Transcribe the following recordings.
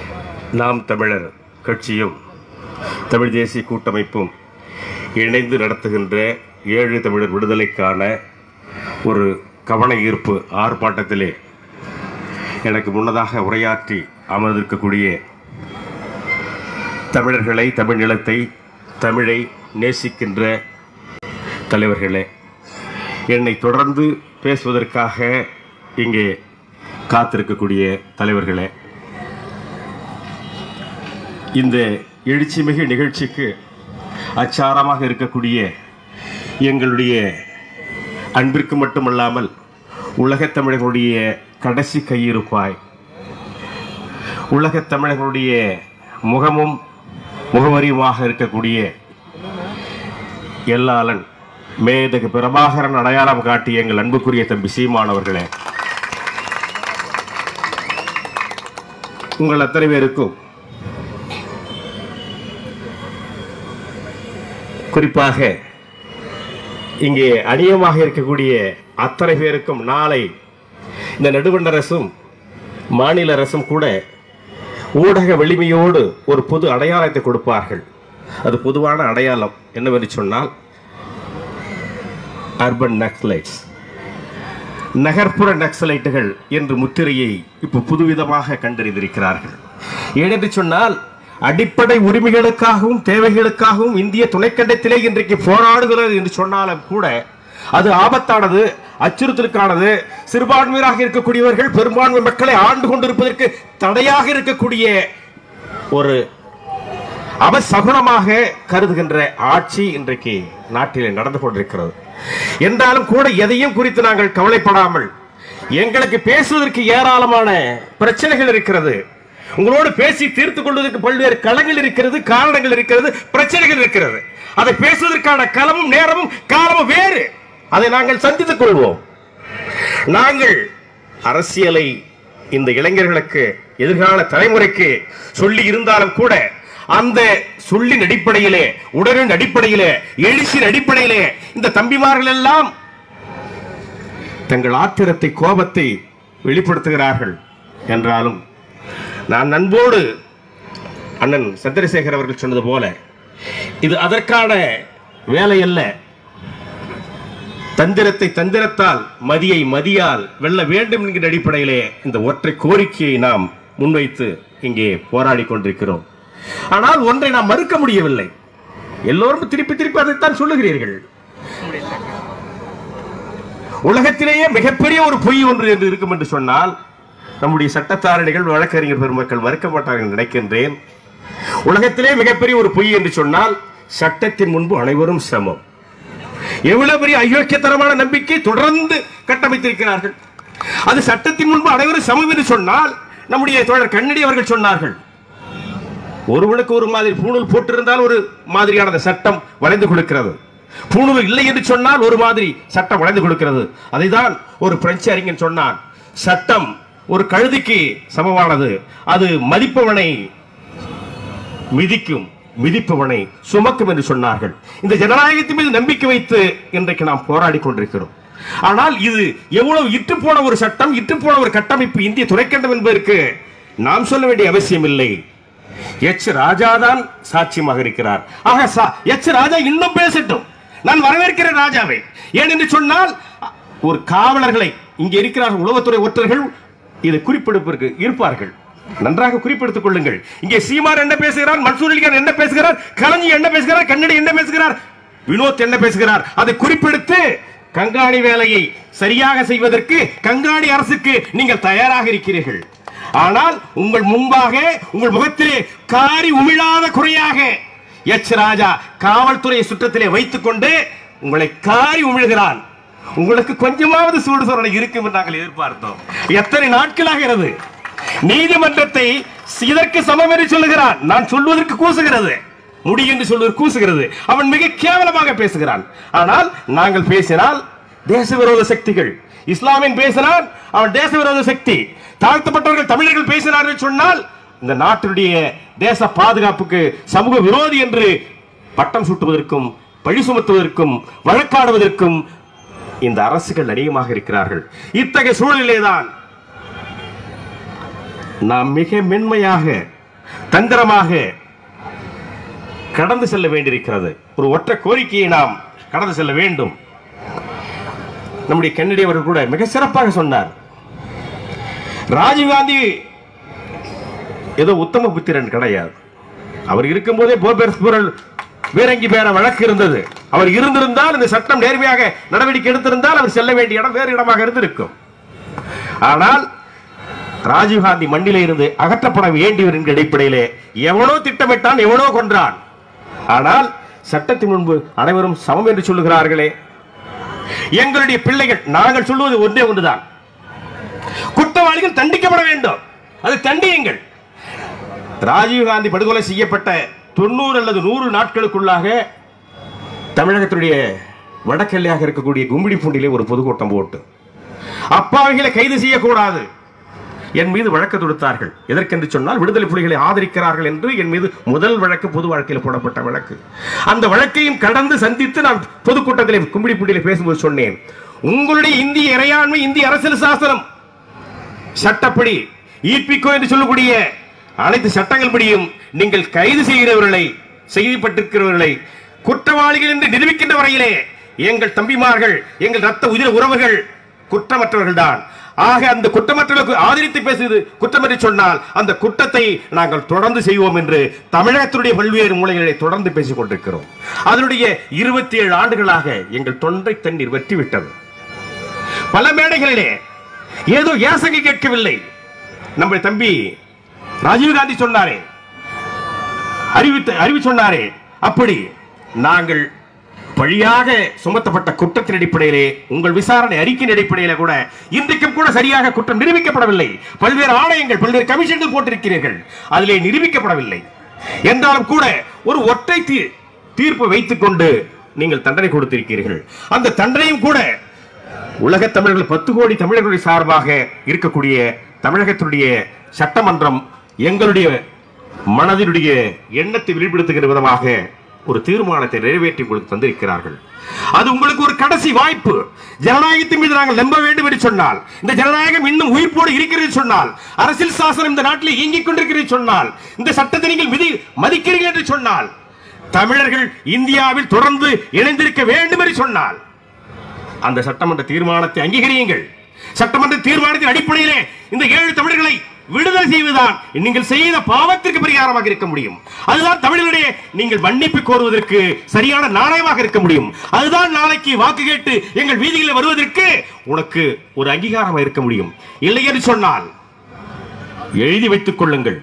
நாம் தமிழர் கட்சியும் தமிழ் தேசிய கூட்டமைப்பும் இணைந்து நடத்துகின்ற ஏழு தமிழர் விடுதலைக்கான ஒரு கவன ஈர்ப்பு ஆர்ப்பாட்டத்திலே எனக்கு முன்னதாக உரையாற்றி அமர்ந்திருக்கக்கூடிய தமிழர்களை தமிழ் நிலத்தை தமிழை நேசிக்கின்ற தலைவர்களே என்னை தொடர்ந்து பேசுவதற்காக இங்கே காத்திருக்கக்கூடிய தலைவர்களே இந்த எழுச்சிமிகு நிகழ்ச்சிக்கு அச்சாரமாக இருக்கக்கூடிய எங்களுடைய அன்பிற்கு மட்டுமல்லாமல் உலகத் தமிழர்களுடைய கடைசி கையிருப்பாய் உலகத் தமிழர்களுடைய முகமும் முகவரியுமாக இருக்கக்கூடிய எல்லாளன் மேதகு பிரபாகரன் அடையாளம் காட்டிய எங்கள் அன்புக்குரிய தம்பி சீமான் அவர்களே உங்கள் அத்தனை பேருக்கும் குறிப்பாக இங்கே அநியமாக இருக்கக்கூடிய அத்தனை பேருக்கும் நாளை இந்த நடுவண் அரசும் மாநில அரசும் கூட ஊடக வலிமையோடு ஒரு பொது அடையாளத்தை கொடுப்பார்கள் அது பொதுவான அடையாளம் என்னவென்று சொன்னால் அர்பன் நக்சலைட்ஸ் நகர்ப்புற நக்சலைட்டுகள் என்று முத்திரையை இப்போ புதுவிதமாக கண்டறிந்திருக்கிறார்கள் ஏனென்று சொன்னால் அடிப்படை உரிமைகளுக்காகவும் தேவைகளுக்காகவும் இந்திய துணைக்கண்டத்திலே இன்றைக்கு போராடுகிறது என்று சொன்னாலும் கூட அது ஆபத்தானது அச்சுறுத்தலுக்கானது சிறுபான்மையராக இருக்கக்கூடியவர்கள் பெரும்பான்மை மக்களை ஆண்டு கொண்டிருப்பதற்கு தடையாக இருக்கக்கூடிய ஒரு அவசகுணமாக கருதுகின்ற ஆட்சி இன்றைக்கு நாட்டிலே நடந்து கொண்டிருக்கிறது என்றாலும் கூட எதையும் குறித்து நாங்கள் கவலைப்படாமல் எங்களுக்கு பேசுவதற்கு ஏராளமான பிரச்சனைகள் இருக்கிறது உங்களோடு பேசி தீர்த்து கொள்வதற்கு பல்வேறு களங்கள் இருக்கிறது காரணங்கள் இருக்கிறது பிரச்சனைகள் இருக்கிறது அதை பேசுவதற்கான களமும் நேரமும் காலமும் வேறு அதை நாங்கள் சந்தித்துக் கொள்வோம் நாங்கள் அரசியலை இந்த இளைஞர்களுக்கு எதிர்கால தலைமுறைக்கு சொல்லி இருந்தாலும் கூட அந்த சொல்லின் அடிப்படையிலே உடலின் அடிப்படையிலே எழுச்சியின் அடிப்படையிலே இந்த தம்பிமார்கள் எல்லாம் தங்கள் ஆத்திரத்தை கோபத்தை வெளிப்படுத்துகிறார்கள் என்றாலும் நான் நண்போடு அண்ணன் சந்திரசேகர் அவர்கள் சொன்னது போல இது அதற்கான வேலை அல்ல தந்திரத்தை தந்திரத்தால் மதியை மதியால் வெல்ல வேண்டும் என்கிற அடிப்படையிலே இந்த ஒற்றை கோரிக்கையை நாம் முன்வைத்து இங்கே போராடி கொண்டிருக்கிறோம் ஆனால் ஒன்றை நாம் மறுக்க முடியவில்லை எல்லோரும் திருப்பி திருப்பி அதைத்தான் சொல்லுகிறீர்கள் உலகத்திலேயே மிகப்பெரிய ஒரு பொய் ஒன்று என்று இருக்கும் என்று சொன்னால் நம்முடைய சட்டத்தாரணிகள் வழக்கறிஞர் பெருமக்கள் மறுக்க மாட்டார்கள் என்று நினைக்கின்றேன் உலகத்திலே மிகப்பெரிய ஒரு பொய் என்று சொன்னால் சட்டத்தின் முன்பு அனைவரும் சமம் எவ்வளவு பெரிய அயோக்கியத்தனமான நம்பிக்கை தொடர்ந்து கட்டமைத்திருக்கிறார்கள் அது சட்டத்தின் முன்பு அனைவரும் சமம் என்று சொன்னால் நம்முடைய தோழர் கண்ணடி அவர்கள் சொன்னார்கள் ஒருவனுக்கு ஒரு மாதிரி பூணூல் போட்டிருந்தால் ஒரு மாதிரியான அந்த சட்டம் வளைந்து கொடுக்கிறது பூணூல் இல்லை என்று சொன்னால் ஒரு மாதிரி சட்டம் வளைந்து கொடுக்கிறது அதைதான் ஒரு பிரெஞ்சு அறிஞன் சொன்னான் சட்டம் ஒரு கழுதிக்கு சமமானது அது மதிப்பவனை மிதிக்கும் மிதிப்பவனை சுமக்கும் என்று சொன்னார்கள் இந்த ஜனநாயகத்தின் மீது நம்பிக்கை வைத்து இன்றைக்கு நாம் போராடி கொண்டிருக்கிறோம் ஆனால் இது எவ்வளவு இட்டு போன ஒரு சட்டம் இட்டு போன ஒரு கட்டமைப்பு இந்திய துணைக்கண்டம் என்பதற்கு நாம் சொல்ல வேண்டிய அவசியம் இல்லை எச் ராஜா தான் சாட்சியமாக இருக்கிறார் ஆக சா- எச் ராஜா இன்னும் பேசட்டும் நான் வரவேற்கிறேன் ராஜாவை ஏனென்று சொன்னால் ஒரு காவலர்களை இங்கே இருக்கிறார்கள் உளவுத்துறை ஒற்றர்கள் இதை குறிப்பெடுப்பிற்கு இருப்பார்கள் நன்றாக குறிப்பெடுத்துக் கொள்ளுங்கள் இங்கே சீமான் என்ன பேசுகிறார் மன்சூர் அலிகான் என்ன பேசுகிறார் கலைஞர் என்ன பேசுகிறார் கன்னடி என்ன பேசுகிறார் வினோத் என்ன பேசுகிறார் அதை குறிப்பெடுத்து கண்காணி வேலையை சரியாக செய்வதற்கு கண்காணி அரசுக்கு நீங்கள் தயாராக இருக்கிறீர்கள் ஆனால் உங்கள் முன்பாக உங்கள் முகத்திலே காரி உமிழாத குறையாக எச் ராஜா காவல்துறை சுற்றத்திலே வைத்துக் கொண்டு உங்களை காரி உமிழ்கிறான் உங்களுக்கு கொஞ்சமாவது சூடு சொரணை இருக்கும் என்று நாங்கள் எதிர்பார்த்தோம் எத்தனை நாட்களாகிறது நீதிமன்றத்தை இதற்கு சமம் என்று சொல்லுகிறான் நான் சொல்வதற்கு கூசுகிறது முடி என்று சொல்வது கூசுகிறது அவன் மிக கேவலமாக பேசுகிறான் ஆனால் நாங்கள் பேசினால் தேச விரோத சக்திகள் இஸ்லாமியன் பேசினால் அவன் தேச விரோத சக்தி தாழ்த்தப்பட்டவர்கள் தமிழர்கள் பேசினார்கள் சொன்னால் இந்த நாட்டினுடைய தேச பாதுகாப்புக்கு சமூக விரோதி என்று பட்டம் சூட்டுவதற்கும் பழி சுமத்துவதற்கும் வழக்காடுவதற்கும் இந்த அரசுகள் அதிகமாக இருக்கிறார்கள் இத்தகைய சூழலிலே தான் நாம் மிக மென்மையாக தந்திரமாக கடந்து செல்ல வேண்டியிருக்கிறது ஒரு ஒற்றை கோரிக்கையை நாம் கடந்து செல்ல வேண்டும் நம்முடைய கன்னடி அவர்கள் கூட மிக சிறப்பாக சொன்னார் ராஜீவ்காந்தி ஏதோ உத்தம புத்திரன் கிடையாது அவர் இருக்கும்போதே போபெர்ஸ் புரல் வீரங்கி பேர வழக்கு இருந்தது அவர் இருந்திருந்தால் இந்த சட்டம் நேர்மையாக நடவடிக்கை எடுத்திருந்தால் அவர் செல்ல வேண்டிய இடம் வேறு இடமாக இருந்திருக்கும் ஆனால் ராஜீவ்காந்தி மண்ணிலே இருந்து அகற்றப்பட வேண்டியவர் என்கிற அடிப்படையிலே எவனோ திட்டமிட்டான் எவனோ கொன்றான் ஆனால் சட்டத்தின் முன்பு அனைவரும் சமம் என்று சொல்லுகிறார்களே எங்களுடைய பிள்ளைகள் நாங்கள் சொல்லுவது ஒன்றே ஒன்றுதான் குற்றவாளிகள் தண்டிக்கப்பட வேண்டும் அது தண்டியுங்கள் ராஜீவ்காந்தி படுகொலை செய்யப்பட்ட தொண்ணூறு அல்லது நூறு நாட்களுக்குள்ளாக தமிழகத்துடைய வடக்கெல்லையாக இருக்கக்கூடிய கும்பிடிப்பூண்டிலே ஒரு பொதுக்கூட்டம் போட்டு அப்பாவிகளை கைது செய்யக்கூடாது என் மீது வழக்கு தொடுத்தார்கள் எதற்கென்று சொன்னால் விடுதலை புலிகளை ஆதரிக்கிறார்கள் என்று என் மீது முதல் வழக்கு பொது வழக்கில் போடப்பட்ட வழக்கு அந்த வழக்கையும் கடந்து சந்தித்து நான் பொதுக்கூட்டத்திலே கும்பிடிப்பூண்டிலே பேசும்போது சொன்னேன் உங்களுடைய இந்திய இறையாண்மை இந்திய அரசியல் சாசனம் சட்டப்படி ஈபிகோ என்று சொல்லக்கூடிய அனைத்து சட்டங்கள் படியும் நீங்கள் கைது செய்கிறவர்களை செய்யப்பட்டிருக்கிறவர்களை குற்றவாளிகள் என்று நிரூபிக்கின்ற வரையிலே எங்கள் தம்பிமார்கள் எங்கள் ரத்த உதிர உறவுகள் குற்றமற்றவர்கள் தான் ஆக அந்த குற்றமற்றவர்களுக்கு ஆதரித்து பேசுவது குற்றம் என்று சொன்னால் அந்த குற்றத்தை நாங்கள் தொடர்ந்து செய்வோம் என்று தமிழகத்தினுடைய பல்வேறு மூலைகளை தொடர்ந்து பேசிக் கொண்டிருக்கிறோம் அதனுடைய இருபத்தி ஏழு ஆண்டுகளாக எங்கள் தொண்டை தண்ணீர் வெற்றிவிட்டது பல மேடைகளிலே ஏதோ யாசகை கேட்கவில்லை நம்ம தம்பி ராஜீவ்காந்தி சொன்னாரே அறிவித்து அறிவி சொன்னாரே அப்படி நாங்கள் பழியாக சுமத்தப்பட்ட குற்றத்தின் அடிப்படையிலே உங்கள் விசாரணை அறிக்கையின் அடிப்படையில கூட இன்றைக்கும் கூட சரியாக குற்றம் நிரூபிக்கப்படவில்லை பல்வேறு ஆணையங்கள் பல்வேறு கமிஷன்கள் போட்டிருக்கிறீர்கள் அதிலே நிரூபிக்கப்படவில்லை என்றாலும் கூட ஒரு ஒற்றை தீ தீர்ப்பு வைத்துக் கொண்டு நீங்கள் தண்டனை கொடுத்திருக்கிறீர்கள் அந்த தண்டனையும் கூட உலகத் தமிழர்கள் பத்து கோடி தமிழர்களுடைய சார்பாக இருக்கக்கூடிய தமிழகத்தினுடைய சட்டமன்றம் எங்களுடைய மனதினுடைய எண்ணத்தை வெளிப்படுத்துகிற விதமாக ஒரு தீர்மானத்தை நிறைவேற்றி உங்களுக்கு தந்திருக்கிறார்கள் அது உங்களுக்கு ஒரு கடைசி வாய்ப்பு ஜனநாயகத்தின் மீது நாங்கள் நம்ப வேண்டும் என்று சொன்னால் இந்த ஜனநாயகம் இன்னும் உயிர்ப்போடு இருக்கிறது என்று சொன்னால் அரசியல் சாசனம் இந்த நாட்டில் இயங்கிக் கொண்டிருக்கிறது என்று சொன்னால் இந்த சட்டத்தை நீங்கள் விதி மதிக்கிறீர்கள் என்று சொன்னால் தமிழர்கள் இந்தியாவில் தொடர்ந்து இணைந்திருக்க வேண்டும் என்று சொன்னால் அந்த சட்டமன்ற தீர்மானத்தை அங்கீகரியுங்கள் சட்டமன்ற தீர்மானத்தின் அடிப்படையிலே இந்த ஏழு தமிழர்களை விடுதலை செய்வதுதான் நீங்கள் செய்த பாவத்திற்கு பரிகாரமாக இருக்க முடியும் அதுதான் தமிழர்களிடையே நீங்கள் மன்னிப்பு கோருவதற்கு சரியான நாணயமாக இருக்க முடியும் அதுதான் நாளைக்கு வாக்கு கேட்டு எங்கள் வீதிகளில் வருவதற்கு உனக்கு ஒரு அங்கீகாரமாக இருக்க முடியும் இல்லை என்று சொன்னால் எழுதி வைத்துக் கொள்ளுங்கள்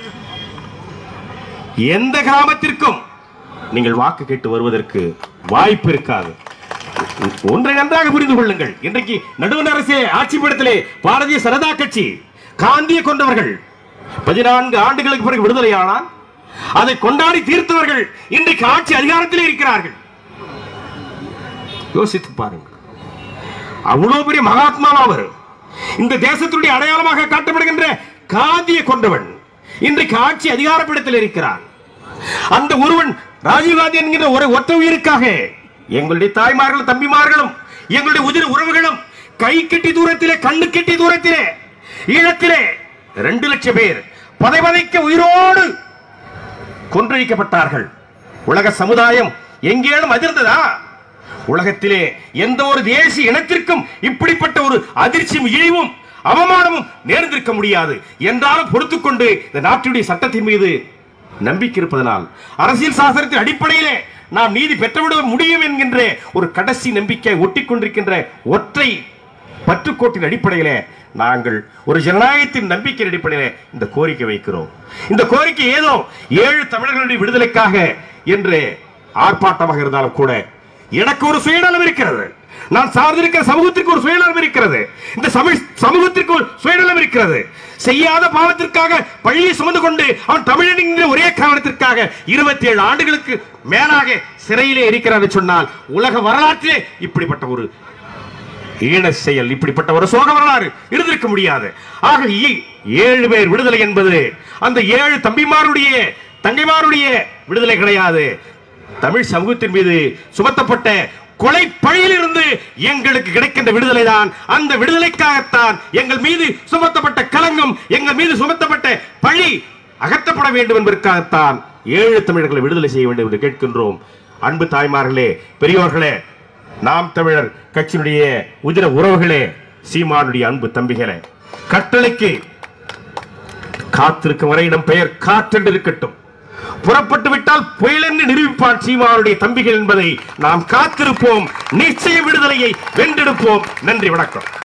எந்த கிராமத்திற்கும் நீங்கள் வாக்கு கேட்டு வருவதற்கு வாய்ப்பு இருக்காது ஒன்றை நன்றாக புரிந்து கொள்ளுங்கள் இன்றைக்கு நடுவண் அரசே ஆட்சி படத்திலே பாரதிய ஜனதா கட்சி காந்தியை கொண்டவர்கள் பதினான்கு ஆண்டுகளுக்கு பிறகு விடுதலையானால் அதை கொண்டாடி தீர்த்தவர்கள் இன்றைக்கு ஆட்சி அதிகாரத்திலே இருக்கிறார்கள் யோசித்து பாருங்கள் அவ்வளவு பெரிய மகாத்மா அவர் இந்த தேசத்துடைய அடையாளமாக காட்டப்படுகின்ற காந்தியை கொண்டவன் இன்றைக்கு ஆட்சி அதிகாரப்படத்தில் இருக்கிறான் அந்த ஒருவன் ராஜீவ்காந்தி என்கிற ஒரு ஒற்ற உயிருக்காக எங்களுடைய தாய்மார்களும் தம்பிமார்களும் எங்களுடைய உதிர உறவுகளும் கை கெட்டி தூரத்திலே கண்ணு கெட்டி தூரத்திலே ஈழத்திலே ரெண்டு லட்சம் பேர் பதைபதைக்க உயிரோடு கொன்றழிக்கப்பட்டார்கள் உலக சமுதாயம் எங்கேனும் அதிர்ந்ததா உலகத்திலே எந்த ஒரு தேசிய இனத்திற்கும் இப்படிப்பட்ட ஒரு அதிர்ச்சியும் இழிவும் அவமானமும் நேர்ந்திருக்க முடியாது என்றாலும் பொறுத்துக்கொண்டு இந்த நாட்டுடைய சட்டத்தின் மீது நம்பிக்கை இருப்பதனால் அரசியல் சாசனத்தின் அடிப்படையிலே நாம் நீதி பெற்றுவிட முடியும் என்கின்ற ஒரு கடைசி நம்பிக்கை ஒட்டிக் கொண்டிருக்கின்ற ஒற்றை பற்றுக்கோட்டின் அடிப்படையிலே நாங்கள் ஒரு ஜனநாயகத்தின் நம்பிக்கையின் அடிப்படையிலே இந்த கோரிக்கை வைக்கிறோம் இந்த கோரிக்கை ஏதோ ஏழு தமிழர்களுடைய விடுதலைக்காக என்று ஆர்ப்பாட்டமாக இருந்தாலும் கூட எனக்கு ஒரு சுயநலம் இருக்கிறது நான் சார்ந்திருக்கிற சமூகத்திற்கு ஒரு சுயநலம் இருக்கிறது இந்த சம- சமூகத்திற்கு ஒரு சுயநலம் இருக்கிறது செய்யாத பாவத்திற்காக பழியை சுமந்து கொண்டு அவன் தமிழன் என்கிற ஒரே காரணத்திற்காக இருபத்தி ஏழு ஆண்டுகளுக்கு மேலாக சிறையிலே இருக்கிறார் என்று சொன்னால் உலக வரலாற்றிலே இப்படிப்பட்ட ஒரு ஈன செயல் இப்படிப்பட்ட ஒரு சோக வரலாறு இருந்திருக்க முடியாது ஆக இ- ஏழு பேர் விடுதலை என்பது அந்த ஏழு தம்பிமாருடைய தங்கைமாருடைய விடுதலை கிடையாது தமிழ் சமூகத்தின் மீது சுமத்தப்பட்ட கொலை பழியிலிருந்து எங்களுக்கு கிடைக்கின்ற விடுதலை தான் அந்த விடுதலைக்காகத்தான் எங்கள் மீது சுமத்தப்பட்ட களங்கம் எங்கள் மீது சுமத்தப்பட்ட பழி அகற்றப்பட வேண்டும் என்பதற்காகத்தான் ஏழு தமிழர்களை விடுதலை செய்ய வேண்டும் என்று கேட்கின்றோம் அன்பு தாய்மார்களே பெரியோர்களே நாம் தமிழர் கட்சியினுடைய உதிர உறவுகளே சீமானுடைய அன்பு தம்பிகளே கட்டளைக்கு காத்திருக்கும் வரையிடம் பெயர் காற்றென்று இருக்கட்டும் புறப்பட்டு விட்டால் புயல் என்று நிரூபிப்பார் சீமானுடைய தம்பிகள் என்பதை நாம் காத்திருப்போம் நிச்சய விடுதலையை வென்றெடுப்போம் நன்றி வணக்கம்